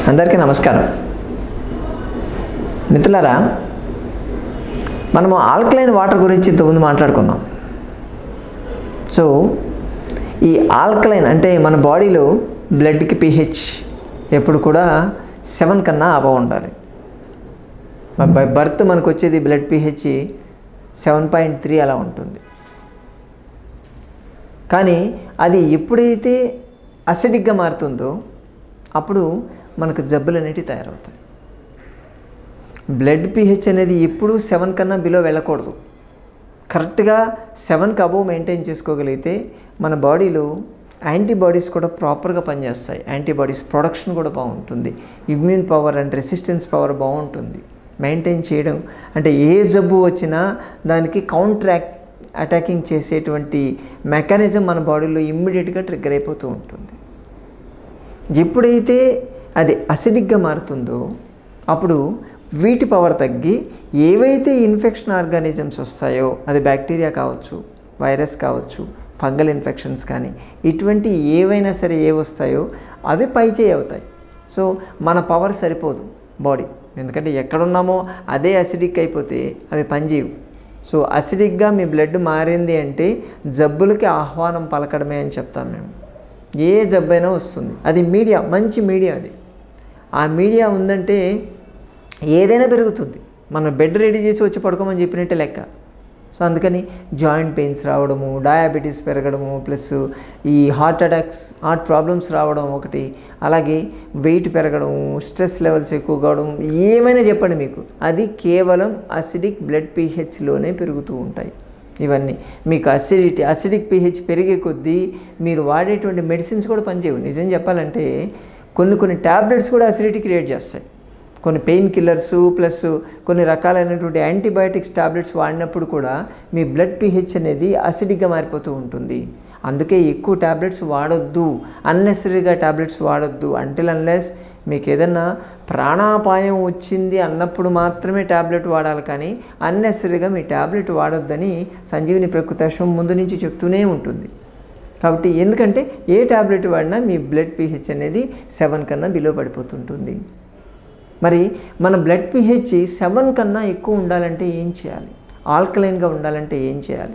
అందరికీ నమస్కారం మిత్రులారా మనము ఆల్కలైన్ వాటర్ గురించి ఇంతకుముందు మాట్లాడుకున్నాం సో ఈ ఆల్కలైన్ అంటే మన బాడీలో బ్లడ్కి పిహెచ్ ఎప్పుడు కూడా సెవెన్ కన్నా అబవ్ ఉండాలి బై బర్త్ మనకు వచ్చేది blood pH seven point three అలా ఉంటుంది కానీ అది ఎప్పుడైతే అసిడిక్గా మారుతుందో అప్పుడు మనకు జబ్బులు అనేటివి తయారవుతాయి బ్లడ్ పిహెచ్ అనేది ఎప్పుడు సెవెన్ కన్నా బిలో వెళ్ళకూడదు కరెక్ట్గా సెవెన్కి అబోవ్ మెయింటైన్ చేసుకోగలిగితే మన బాడీలో యాంటీబాడీస్ కూడా ప్రాపర్గా పనిచేస్తాయి యాంటీబాడీస్ ప్రొడక్షన్ కూడా బాగుంటుంది immune power and resistance power బాగుంటుంది మెయింటైన్ చేయడం అంటే ఏ జబ్బు వచ్చినా దానికి కౌంట్రాక్ట్ అటాకింగ్ చేసేటువంటి మెకానిజం మన బాడీలో ఇమ్మీడియట్గా ట్రిగ్గర్ అయిపోతూ ఉంటుంది ఎప్పుడైతే అది అసిడిక్గా మారుతుందో అప్పుడు వీటి పవర్ తగ్గి ఏవైతే ఇన్ఫెక్షన్ ఆర్గానిజమ్స్ వస్తాయో అది బ్యాక్టీరియా కావచ్చు వైరస్ కావచ్చు ఫంగల్ ఇన్ఫెక్షన్స్ కానీ ఇటువంటి ఏవైనా సరే ఏ వస్తాయో అవి పైచేయి అవుతాయి సో మన పవర్ సరిపోదు బాడీ ఎందుకంటే ఎక్కడున్నామో అదే అసిడిక్ అయిపోతే అవి పనిచేయవు సో అసిడిక్గా మీ బ్లడ్ మారింది అంటే జబ్బులకి ఆహ్వానం పలకడమే అని చెప్తాం మేము ఏ జబ్బైనా వస్తుంది అది మీడియా మంచి మీడియా అది ఆ మీడియా ఉందంటే ఏదైనా పెరుగుతుంది మనం బెడ్ రెడీ చేసి వచ్చి పడుకోమని చెప్పినట్టే లెక్క సో అందుకని జాయింట్ పెయిన్స్ రావడము డయాబెటీస్ పెరగడము ప్లస్ ఈ హార్ట్ అటాక్స్ హార్ట్ ప్రాబ్లమ్స్ రావడం ఒకటి అలాగే వెయిట్ పెరగడం స్ట్రెస్ లెవెల్స్ ఎక్కువ కావడం ఏమైనా చెప్పండి మీకు అది కేవలం అసిడిక్ బ్లడ్ పీహెచ్లోనే పెరుగుతూ ఉంటాయి ఇవన్నీ మీకు అసిడిటీ అసిడిక్ పీహెచ్ పెరిగే కొద్దీ మీరు వాడేటువంటి మెడిసిన్స్ కూడా పనిచేయవు నిజం చెప్పాలంటే కొన్ని కొన్ని ట్యాబ్లెట్స్ కూడా అసిడిటీ క్రియేట్ చేస్తాయి కొన్ని పెయిన్ కిల్లర్స్ ప్లస్ కొన్ని రకాలైనటువంటి యాంటీబయాటిక్స్ టాబ్లెట్స్ వాడినప్పుడు కూడా మీ బ్లడ్ పీహెచ్ అనేది అసిడిక్గా మారిపోతూ ఉంటుంది అందుకే ఎక్కువ ట్యాబ్లెట్స్ వాడొద్దు అన్నెసరీగా ట్యాబ్లెట్స్ వాడొద్దు అంటిల్ అన్లెస్ మీకు ఏదన్నా ప్రాణాపాయం వచ్చింది అన్నప్పుడు మాత్రమే ట్యాబ్లెట్ వాడాలి కానీ అన్నెసరీగా మీ ట్యాబ్లెట్ వాడొద్దని సంజీవిని ప్రకృతాశ్వం ముందు నుంచి చెప్తూనే ఉంటుంది కాబట్టి ఎందుకంటే ఏ ట్యాబ్లెట్ వాడినా మీ బ్లడ్ పీహెచ్ అనేది సెవెన్ కన్నా బిలో పడిపోతుంటుంది మరి మన బ్లడ్ పిహెచ్ సెవెన్ కన్నా ఎక్కువ ఉండాలంటే ఏం చేయాలి ఆల్కలైన్గా ఉండాలంటే ఏం చేయాలి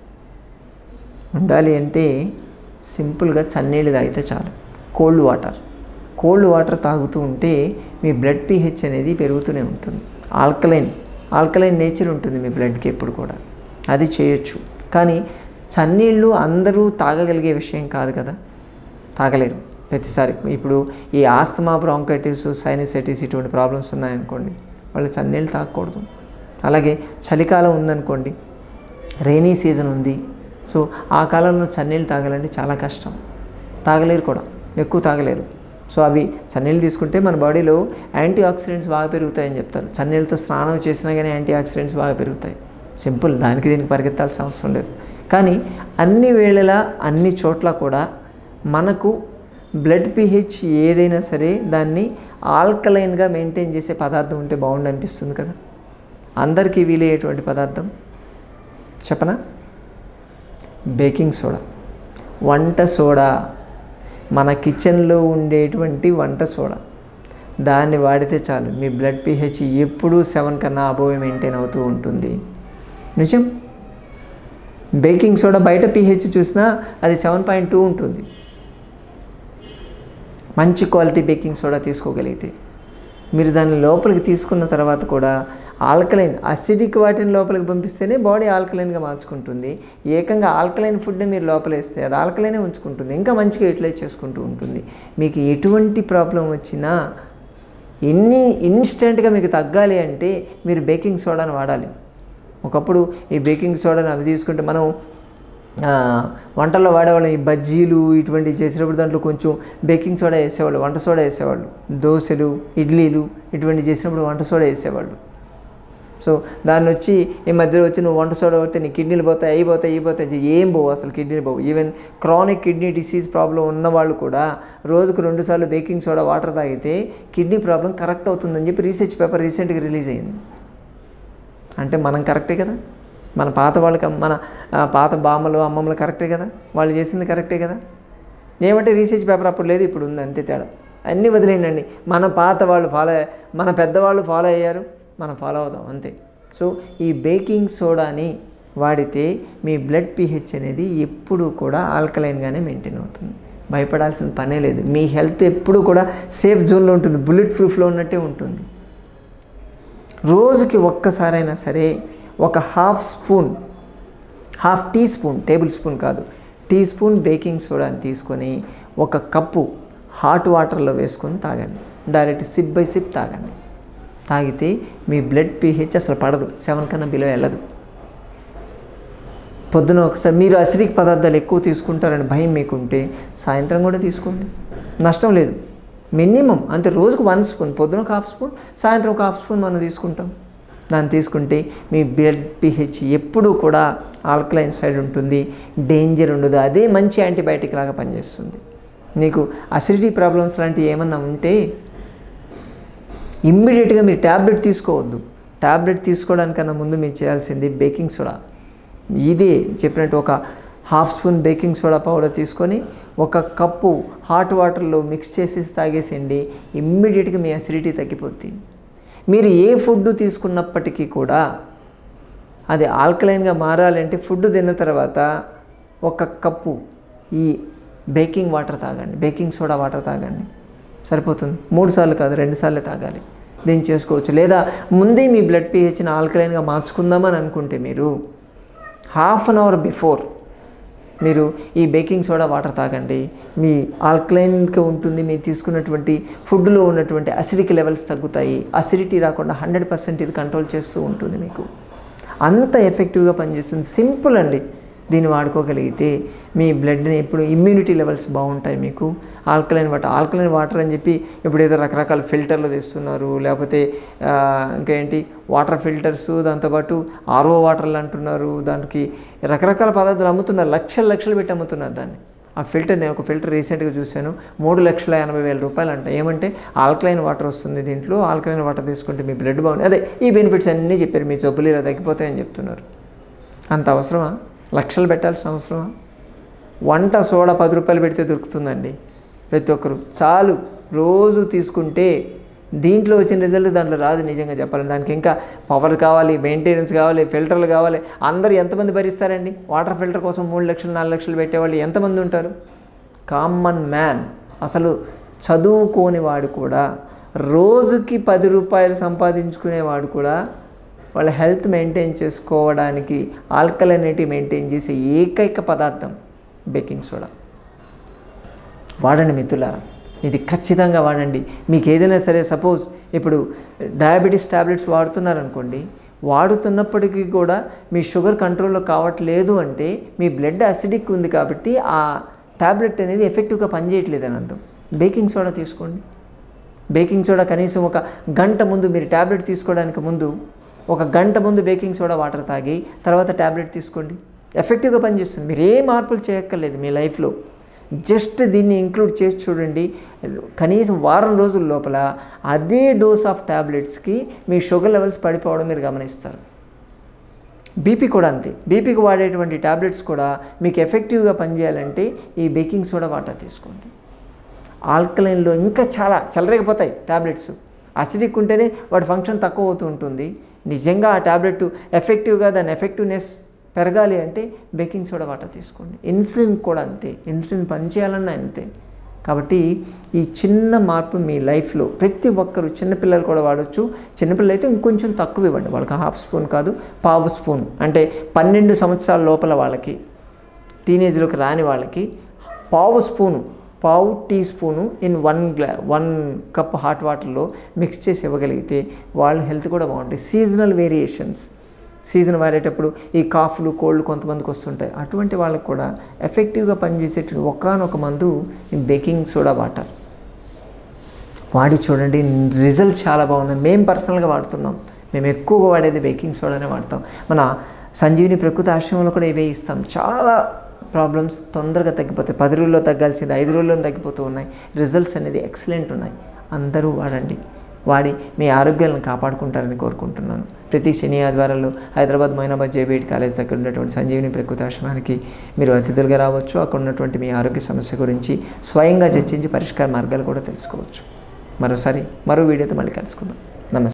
ఉండాలి అంటే సింపుల్గా చన్నీళ్ళు తాగితే చాలు కోల్డ్ వాటర్ కోల్డ్ వాటర్ తాగుతూ ఉంటే మీ బ్లడ్ పిహెచ్ అనేది పెరుగుతూనే ఉంటుంది ఆల్కలైన్ ఆల్కలైన్ నేచర్ ఉంటుంది మీ బ్లడ్కి ఎప్పుడు కూడా అది చేయొచ్చు కానీ చన్నీళ్ళు అందరూ తాగగలిగే విషయం కాదు కదా తాగలేరు ప్రతిసారి ఇప్పుడు ఈ ఆస్తమా బ్రాంకైటిస్ సైనసైటిస్ ఇటువంటి ప్రాబ్లమ్స్ ఉన్నాయనుకోండి వాళ్ళు చన్నీళ్ళు తాగకూడదు అలాగే చలికాలం ఉందనుకోండి రైనీ సీజన్ ఉంది సో ఆ కాలంలో చన్నీళ్ళు తాగాలంటే చాలా కష్టం తాగలేరు కూడా ఎక్కువ తాగలేరు సో అవి చన్నీళ్ళు తీసుకుంటే మన బాడీలో యాంటీ ఆక్సిడెంట్స్ బాగా పెరుగుతాయని చెప్తారు చన్నీళ్ళతో స్నానం చేసినా కానీ యాంటీ ఆక్సిడెంట్స్ బాగా పెరుగుతాయి సింపుల్ దానికి దీనికి పరిగెత్తాల్సిన అవసరం లేదు కానీ అన్ని వేళలా అన్ని చోట్ల కూడా మనకు బ్లడ్ పిహెచ్ ఏదైనా సరే దాన్ని ఆల్కలైన్గా మెయింటైన్ చేసే పదార్థం ఉంటే బాగుండు అనిపిస్తుంది కదా అందరికీ వీలయ్యేటువంటి పదార్థం చెప్పనా బేకింగ్ సోడా వంట సోడా మన కిచెన్లో ఉండేటువంటి వంట సోడా దాన్ని వాడితే చాలు మీ బ్లడ్ పిహెచ్ ఎప్పుడూ సెవెన్ కన్నా అబోవ్ మెయింటైన్ అవుతూ ఉంటుంది నిజం బేకింగ్ సోడా బయట పిహెచ్ చూసినా అది సెవెన్ పాయింట్ టూ ఉంటుంది మంచి క్వాలిటీ బేకింగ్ సోడా తీసుకోగలిగితే మీరు దాన్ని లోపలికి తీసుకున్న తర్వాత కూడా ఆల్కలైన్ అసిడిక్ వాటిని లోపలికి పంపిస్తేనే బాడీ ఆల్కలైన్గా మార్చుకుంటుంది ఏకంగా ఆల్కలైన్ ఫుడ్ని మీరు లోపలేస్తే అది ఆల్కలైనే ఉంచుకుంటుంది ఇంకా మంచిగా యూటిలైజ్ చేసుకుంటూ ఉంటుంది మీకు ఎటువంటి ప్రాబ్లం వచ్చినా ఎన్ని ఇన్స్టెంట్గా మీకు తగ్గాలి అంటే మీరు బేకింగ్ సోడాని వాడాలి ఒకప్పుడు ఈ బేకింగ్ సోడాని అవి తీసుకుంటే మనం వంటల్లో వాడేవాళ్ళం ఈ బజ్జీలు ఇటువంటివి చేసినప్పుడు దాంట్లో కొంచెం బేకింగ్ సోడా వేసేవాళ్ళు వంట సోడా వేసేవాళ్ళు దోశలు ఇడ్లీలు ఇటువంటివి చేసినప్పుడు వంట సోడా వేసేవాళ్ళు సో దాన్ని వచ్చి ఈ మధ్యలో వచ్చి నువ్వు వంట సోడా పడితే నీ కిడ్నీలు పోతాయి అవి పోతాయి ఇవి పోతాయి ఏం పోవు అసలు కిడ్నీలు పోవు even chronic kidney disease problem ఉన్న వాళ్ళు కూడా రోజుకు రెండుసార్లు బేకింగ్ సోడా వాటర్ తాగితే కిడ్నీ ప్రాబ్లం కరెక్ట్ అవుతుందని చెప్పి రీసెర్చ్ పేపర్ రీసెంట్గా రిలీజ్ అయ్యింది అంటే మనం కరెక్టే కదా మన పాత వాళ్ళకి మన పాత బామ్మలు అమ్మమ్మలు కరెక్టే కదా వాళ్ళు చేసింది కరెక్టే కదా ఏమంటే రీసెర్చ్ పేపర్ అప్పుడు లేదు ఇప్పుడు ఉంది అంతే తేడా అన్నీ వదిలేయండి మన పాత వాళ్ళు ఫాలో మన పెద్దవాళ్ళు ఫాలో అయ్యారు మనం ఫాలో అవుదాం అంతే సో ఈ బేకింగ్ సోడాని వాడితే మీ బ్లడ్ pH అనేది ఎప్పుడూ కూడా ఆల్కలైన్గానే మెయింటైన్ అవుతుంది భయపడాల్సిన పనే లేదు మీ హెల్త్ ఎప్పుడు కూడా సేఫ్ జోన్లో ఉంటుంది బుల్లెట్ ప్రూఫ్లో ఉన్నట్టే ఉంటుంది రోజుకి ఒక్కసారైనా సరే ఒక half spoon half teaspoon tablespoon కాదు టీ స్పూన్ బేకింగ్ సోడాని తీసుకొని ఒక కప్పు హాట్ వాటర్లో వేసుకొని తాగండి డైరెక్ట్ సిప్ బై సిప్ తాగండి తాగితే మీ బ్లడ్ pH అసలు పడదు సెవెన్ కన్నా బిలో వెళ్ళదు పొద్దున ఒకసారి మీరు అసిడిక్ పదార్థాలు ఎక్కువ తీసుకుంటారని భయం మీకుంటే సాయంత్రం కూడా తీసుకోండి నష్టం లేదు మినిమం అంతే రోజుకు వన్ స్పూన్ పొద్దున ఒక హాఫ్ స్పూన్ సాయంత్రం ఒక హాఫ్ స్పూన్ మనం తీసుకుంటాం దాన్ని తీసుకుంటే మీ బ్లడ్ పిహెచ్ ఎప్పుడూ కూడా ఆల్కలైన్ సైడ్ ఉంటుంది డేంజర్ ఉండదు అదే మంచి యాంటీబయాటిక్ లాగా పనిచేస్తుంది నీకు అసిడిటీ ప్రాబ్లమ్స్ లాంటివి ఏమన్నా ఉంటే ఇమ్మీడియట్గా మీరు ట్యాబ్లెట్ తీసుకోవద్దు ట్యాబ్లెట్ తీసుకోవడానికన్నా ముందు మీరు చేయాల్సింది బేకింగ్ సోడా ఇదే చెప్పినట్టు ఒక half spoon baking soda powder తీసుకొని ఒక కప్పు హాట్ వాటర్లో మిక్స్ చేసి తాగేసేయండి ఇమ్మీడియట్గా మీ అసిడిటీ తగ్గిపోద్ది మీరు ఏ ఫుడ్ తీసుకున్నప్పటికీ కూడా అది ఆల్కలైన్గా మారాలంటే ఫుడ్ తిన్న తర్వాత ఒక కప్పు ఈ బేకింగ్ వాటర్ తాగండి బేకింగ్ సోడా వాటర్ తాగండి సరిపోతుంది మూడు సార్లు కాదు రెండు సార్లు తాగాలి దీన్ని చేసుకోవచ్చు లేదా ముందే మీ బ్లడ్ పిహెచ్ని ఆల్కలైన్గా మార్చుకుందామని అనుకుంటే మీరు హాఫ్ అన్ అవర్ బిఫోర్ మీరు ఈ బేకింగ్ సోడా వాటర్ తాగండి మీ ఆల్కలైన్గా ఉంటుంది మీరు తీసుకున్నటువంటి ఫుడ్లో ఉన్నటువంటి అసిడిక్ లెవెల్స్ తగ్గుతాయి అసిడిటీ రాకుండా హండ్రెడ్ పర్సెంట్ ఇది కంట్రోల్ చేస్తూ ఉంటుంది మీకు అంత ఎఫెక్టివ్గా పనిచేస్తుంది సింపుల్ అండి దీన్ని వాడుకోగలిగితే మీ బ్లడ్ని ఎప్పుడు ఇమ్యూనిటీ లెవెల్స్ బాగుంటాయి మీకు ఆల్కలైన్ వాటర్ ఆల్కలైన్ వాటర్ అని చెప్పి ఇప్పుడు ఏదో రకరకాల ఫిల్టర్లు తెస్తున్నారు లేకపోతే ఆ, ఇంకా ఏంటి వాటర్ ఫిల్టర్స్ దాంతోపాటు ఆర్ఓ వాటర్లు అంటున్నారు దానికి రకరకాల పదార్థాలు అమ్ముతున్నారు లక్షలు లక్షలు పెట్టి అమ్ముతున్నారు దాన్ని ఆ ఫిల్టర్ నేను ఒక ఫిల్టర్ రీసెంట్గా చూశాను మూడు లక్షల ఎనభై వేల రూపాయలు అంట ఏమంటే ఆల్కలైన్ వాటర్ వస్తుంది దీంట్లో ఆల్కలైన్ వాటర్ తీసుకుంటే మీ బ్లడ్ బాగుంది అదే ఈ బెనిఫిట్స్ అన్నీ చెప్పారు మీ జబ్బులు ఇలా తగ్గిపోతాయని చెప్తున్నారు అంత అవసరమా లక్షలు పెట్టాల్సిన అవసరమా వంట సోడా పది రూపాయలు పెడితే దొరుకుతుందండి ప్రతి ఒక్కరు చాలు రోజు తీసుకుంటే దీంట్లో వచ్చిన రిజల్ట్ దాంట్లో రాదు నిజంగా చెప్పాలి దానికి ఇంకా పవర్ కావాలి మెయింటెనెన్స్ కావాలి ఫిల్టర్లు కావాలి అందరూ ఎంతమంది భరిస్తారండి వాటర్ ఫిల్టర్ కోసం మూడు లక్షలు నాలుగు లక్షలు పెట్టేవాళ్ళు ఎంతమంది ఉంటారు కామన్ మ్యాన్ అసలు చదువుకోని వాడు కూడా రోజుకి పది రూపాయలు సంపాదించుకునేవాడు కూడా వాళ్ళ హెల్త్ మెయింటైన్ చేసుకోవడానికి ఆల్కలైనిటీ మెయింటైన్ చేసే ఏకైక పదార్థం బేకింగ్ సోడా వాడండి మిత్రులారా ఇది ఖచ్చితంగా వాడండి మీకు ఏదైనా సరే సపోజ్ ఇప్పుడు డయాబెటీస్ టాబ్లెట్స్ వాడుతున్నారనుకోండి వాడుతున్నప్పటికీ కూడా మీ షుగర్ కంట్రోల్లో కావట్లేదు అంటే మీ బ్లడ్ అసిడిక్ ఉంది కాబట్టి ఆ టాబ్లెట్ అనేది ఎఫెక్టివ్గా పనిచేయట్లేదు అని అర్థం బేకింగ్ సోడా తీసుకోండి బేకింగ్ సోడా కనీసం ఒక గంట ముందు మీరు ట్యాబ్లెట్ తీసుకోవడానికి ముందు ఒక గంట ముందు బేకింగ్ సోడా వాటర్ తాగి తర్వాత ట్యాబ్లెట్ తీసుకోండి ఎఫెక్టివ్గా పనిచేస్తుంది మీరు ఏ మార్పులు చేయక్కర్లేదు మీ లైఫ్లో జస్ట్ దీన్ని ఇంక్లూడ్ చేసి చూడండి కనీసం వారం రోజుల లోపల అదే డోస్ ఆఫ్ ట్యాబ్లెట్స్కి మీ షుగర్ లెవెల్స్ పడిపోవడం మీరు గమనిస్తారు బీపీ కూడా అంతే బీపీకి వాడేటువంటి ట్యాబ్లెట్స్ కూడా మీకు ఎఫెక్టివ్గా పనిచేయాలంటే ఈ బేకింగ్ సోడా వాటర్ తీసుకోండి ఆల్కలైన్లో ఇంకా చాలా చెలరేగిపోతాయి ట్యాబ్లెట్స్ అసిడిక్ ఉంటేనే వాడి ఫంక్షన్ తక్కువ అవుతూ ఉంటుంది నిజంగా ఆ ట్యాబ్లెట్ ఎఫెక్టివ్గా దాని ఎఫెక్టివ్నెస్ పెరగాలి అంటే బేకింగ్ సోడా వాటర్ తీసుకోండి ఇన్సులిన్ కూడా అంతే ఇన్సులిన్ పనిచేయాలన్నా అంతే కాబట్టి ఈ చిన్న మార్పు మీ లైఫ్లో ప్రతి ఒక్కరు చిన్నపిల్లలు కూడా వాడచ్చు చిన్నపిల్లలు అయితే ఇంకొంచెం తక్కువ ఇవ్వండి వాళ్ళకి హాఫ్ స్పూన్ కాదు పావు స్పూన్ అంటే పన్నెండు సంవత్సరాల లోపల వాళ్ళకి టీనేజ్లోకి రాని వాళ్ళకి పావు స్పూను పావు టీ స్పూను ఇన్ వన్ గ్లా వన్ కప్ హాట్ వాటర్లో మిక్స్ చేసి ఇవ్వగలిగితే వాళ్ళ హెల్త్ కూడా బాగుంటాయి సీజనల్ వేరియేషన్స్ సీజన్ మారేటప్పుడు ఈ కాఫ్లు కోల్డ్ కొంతమందికి వస్తుంటాయి అటువంటి వాళ్ళకు కూడా ఎఫెక్టివ్గా పనిచేసేటువంటి ఒకనొక మందు ఈ బేకింగ్ సోడా వాటర్ వాడి చూడండి రిజల్ట్ చాలా బాగున్నాయి మేము పర్సనల్గా వాడుతున్నాం మేము ఎక్కువగా వాడేది బేకింగ్ సోడానే వాడతాం మన సంజీవిని ప్రకృతి ఆశ్రమంలో కూడా ఇవే ఇస్తాం చాలా ప్రాబ్లమ్స్ తొందరగా తగ్గిపోతాయి పది రోజుల్లో తగ్గాల్సింది ఐదు రోజుల్లో తగ్గిపోతూ ఉన్నాయి రిజల్ట్స్ అనేది ఎక్సలెంట్ ఉన్నాయి అందరూ వాడండి వాడి మీ ఆరోగ్యాలను కాపాడుకుంటారని కోరుకుంటున్నాను ప్రతి శని ఆదివారాల్లో హైదరాబాద్ మైనాబాద్ జేబీఎడ్ కాలేజ్ దగ్గర ఉన్నటువంటి సంజీవిని ప్రకృతాశ్రమానికి మీరు అతిథులుగా రావచ్చు అక్కడ ఉన్నటువంటి మీ ఆరోగ్య సమస్య గురించి స్వయంగా చర్చించి పరిష్కార మార్గాలు కూడా తెలుసుకోవచ్చు మరోసారి మరో వీడియోతో మళ్ళీ కలుసుకుందాం నమస్తే